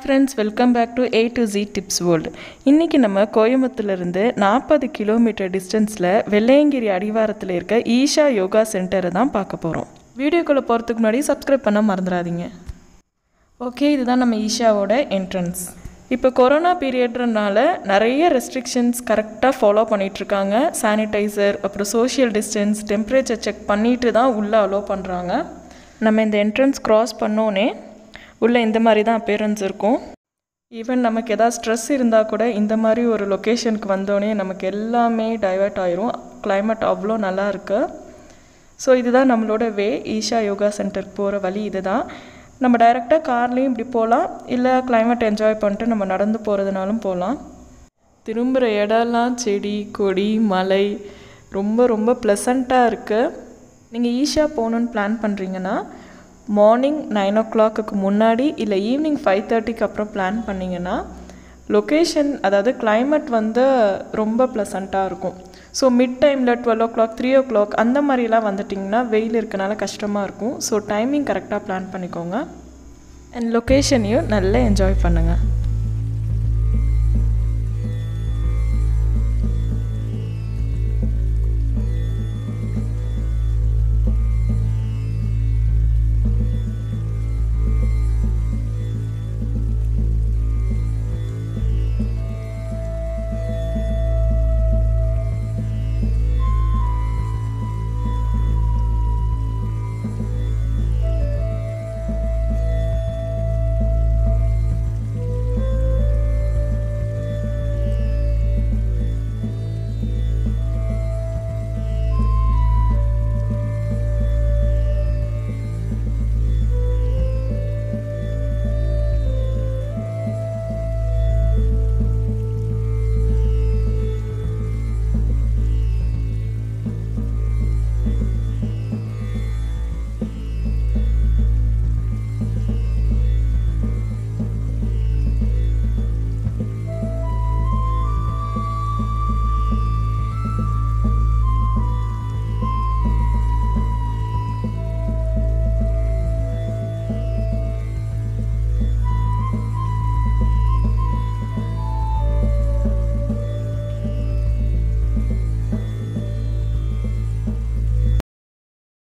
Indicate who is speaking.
Speaker 1: friends welcome back to A to Z tips world இன்றைக்கி நம்ம கோயம்புத்தூர்லேருந்து நாற்பது கிலோமீட்டர் டிஸ்டன்ஸில் வெள்ளையங்கிரி அடிவாரத்தில் இருக்க ஈஷா யோகா சென்டரை தான் பார்க்க போகிறோம் வீடியோக்குள்ளே போகிறதுக்கு முன்னாடி சப்ஸ்கிரைப் பண்ண மறந்துடாதீங்க ஓகே இதுதான் நம்ம ஈஷாவோட என்ட்ரன்ஸ் இப்போ கொரோனா பீரியட்றனால நிறைய ரெஸ்ட்ரிக்ஷன்ஸ் கரெக்டாக ஃபாலோ பண்ணிகிட்ருக்காங்க சானிடைசர் அப்புறம் சோஷியல் டிஸ்டன்ஸ் டெம்பரேச்சர் செக் பண்ணிட்டு தான் உள்ளே அலோவ் பண்ணுறாங்க நம்ம இந்த என்ட்ரன்ஸ் க்ராஸ் பண்ணோன்னே உள்ளே இந்த மாதிரி தான் appearance இருக்கும் ஈவன் நமக்கு எதாவது ஸ்ட்ரெஸ் இருந்தால் கூட இந்த மாதிரி ஒரு லொக்கேஷனுக்கு வந்தோடனே நமக்கு எல்லாமே டைவர்ட் ஆயிரும் climate அவ்வளோ நல்லா இருக்கு ஸோ இதுதான் நம்மளோட வே ஈஷா யோகா சென்டருக்கு போகிற வழி இதுதான் நம்ம டைரெக்டாக கார்லேயும் இப்படி போகலாம் இல்லை climate என்ஜாய் பண்ணிட்டு நம்ம நடந்து போகிறதுனாலும் போகலாம் திரும்புகிற இடம்லாம் செடி கொடி மலை ரொம்ப ரொம்ப ப்ளசண்ட்டாக இருக்குது நீங்கள் ஈஷா போகணுன்னு பிளான் பண்ணுறீங்கன்னா மார்னிங் நைன் ஓ கிளாக்குக்கு முன்னாடி இல்லை ஈவினிங் ஃபைவ் தேர்ட்டிக்கு அப்புறம் பிளான் பண்ணிங்கன்னா லொக்கேஷன் அதாவது climate வந்து ரொம்ப ப்ளசண்ட்டாக இருக்கும் ஸோ மிட் டைமில் twelve o'clock three o'clock அந்த மாதிரிலாம் வந்துட்டிங்கன்னா வெயில் இருக்கனால கஷ்டமாக இருக்கும் ஸோ டைமிங் கரெக்டாக பிளான் பண்ணிக்கோங்க அண்ட் லொக்கேஷனையும் நல்லா என்ஜாய் பண்ணுங்கள்